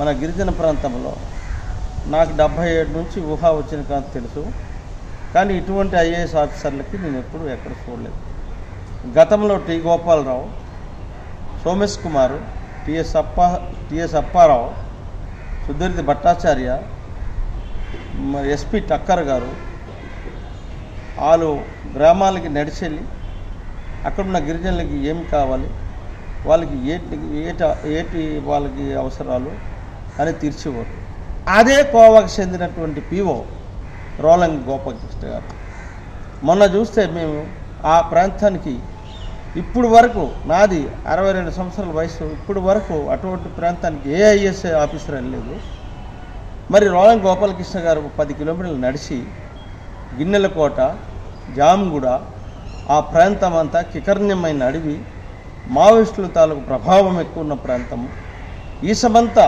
మన గిరిజన ప్రాంతంలో నాకు డెబ్భై ఏడు నుంచి ఊహా వచ్చిన కాదు తెలుసు కానీ ఇటువంటి ఐఏఎస్ ఆఫీసర్లకి నేను ఎప్పుడూ ఎక్కడ చూడలేదు గతంలో టి గోపాలరావు సోమేష్ కుమార్ టిఎస్ అప్ప టిఎస్ అప్పారావు సుధీర్తి భట్టాచార్య మరి ఎస్పి టక్కర్ గారు వాళ్ళు గ్రామాలకి నడిచెళ్ళి అక్కడున్న గిరిజనులకి ఏం కావాలి వాళ్ళకి ఏటి ఏట ఏటి వాళ్ళకి అవసరాలు అని తీర్చేవారు అదే కోవాకు చెందినటువంటి పిఓ రోలంగ్ గోపాలకృష్ణ గారు మొన్న చూస్తే మేము ఆ ప్రాంతానికి ఇప్పుడు వరకు నాది అరవై రెండు సంవత్సరాల వయసు ఇప్పుడు వరకు అటువంటి ప్రాంతానికి ఏ ఐఎస్ ఆఫీసర్ వెళ్ళలేదు మరి రోలం గోపాలకృష్ణ గారు పది కిలోమీటర్లు నడిచి గిన్నెలకోట జామ్గూడ ఆ ప్రాంతం అంతా కికర్ణ్యమైన అడవి మావోయిస్టుల తాలూకు ప్రభావం ఎక్కువ ఉన్న ప్రాంతం ఈసమంతా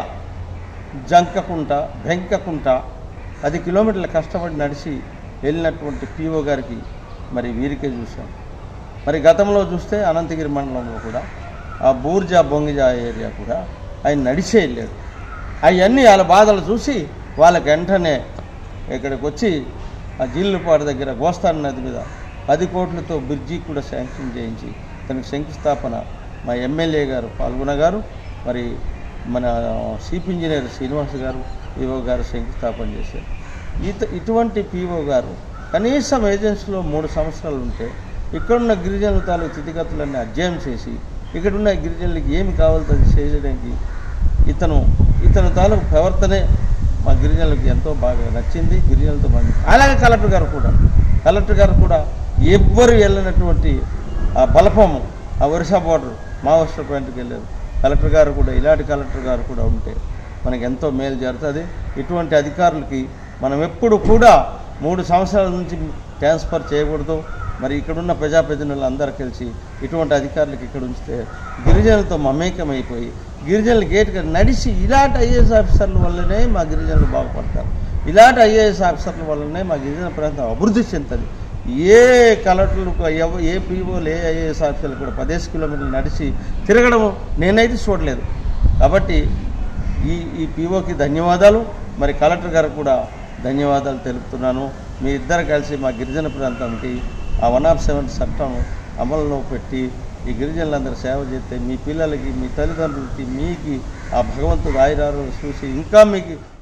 జంకకుంట బెంకకుంట పది కిలోమీటర్ల కష్టపడి నడిచి వెళ్ళినటువంటి పిఓ గారికి మరి వీరికే చూశాం మరి గతంలో చూస్తే అనంతగిరి మండలంలో కూడా ఆ బూర్జా బొంగిజా ఏరియా కూడా ఆయన నడిచే వెళ్ళాడు అవన్నీ వాళ్ళ బాధలు చూసి వాళ్ళకి వెంటనే ఇక్కడికి వచ్చి ఆ జిల్లుపాడు దగ్గర గోస్తాన్ నది మీద పది కోట్లతో బ్రిడ్జి కూడా శాంక్షన్ చేయించి దానికి శంకుస్థాపన మా ఎమ్మెల్యే గారు పాల్గొన గారు మరి మన చీఫ్ ఇంజనీర్ శ్రీనివాస్ గారు ఈఓ గారు శంకుస్థాపన చేశారు ఇత ఇటువంటి పీఓ గారు కనీసం ఏజెన్సీలో మూడు సంవత్సరాలు ఉంటే ఇక్కడున్న గిరిజనుల తాలూకు స్థితిగతులన్నీ అధ్యయనం చేసి ఇక్కడున్న గిరిజనులకి ఏమి కావాలో అది చేయడానికి ఇతను ఇతను తాలూకు ప్రవర్తనే మా గిరిజనులకు ఎంతో బాగా నచ్చింది గిరిజనులతో మంది అలాగే కలెక్టర్ గారు కూడా కలెక్టర్ గారు కూడా ఎవ్వరు వెళ్ళినటువంటి ఆ బలపము ఆ ఒరిసా బార్డర్ మావోయిస్టుల పాయింట్కి వెళ్ళారు కలెక్టర్ గారు కూడా ఇలాంటి కలెక్టర్ గారు కూడా ఉంటే మనకి ఎంతో మేలు జరుగుతుంది ఇటువంటి అధికారులకి మనం ఎప్పుడు కూడా మూడు సంవత్సరాల నుంచి ట్రాన్స్ఫర్ చేయకూడదు మరి ఇక్కడున్న ప్రజాప్రతినిధులు అందరూ కలిసి ఇటువంటి అధికారులకు ఇక్కడ ఉంచితే గిరిజనులతో మమేకమైపోయి గిరిజనులు గేట్గా నడిచి ఇలాంటి ఐఏఎస్ ఆఫీసర్ల వల్లనే మా గిరిజనులు బాగుపడతారు ఇలాంటి ఐఏఎస్ ఆఫీసర్ల వల్లనే మా గిరిజన ప్రాంతం అభివృద్ధి చెందుతుంది ఏ కలెక్టర్లు ఎవ- ఏ పీఓలు ఏ ఐఏఎస్ ఆఫీసర్లు కూడా పదేసి కిలోమీటర్లు నడిచి తిరగడం నేనైతే చూడలేదు కాబట్టి ఈ ఈ పీఓకి ధన్యవాదాలు మరి కలెక్టర్ గారికి కూడా ధన్యవాదాలు తెలుపుతున్నాను మీ ఇద్దరు కలిసి మా గిరిజన ప్రాంతానికి ఆ వన్ ఆఫ్ సెవెన్ చట్టం అమలులో పెట్టి ఈ గిరిజనులందరూ సేవ చేస్తే మీ పిల్లలకి మీ తల్లిదండ్రులకి మీకు ఆ భగవంతుడు ఆయురాలు చూసి ఇంకా మీకు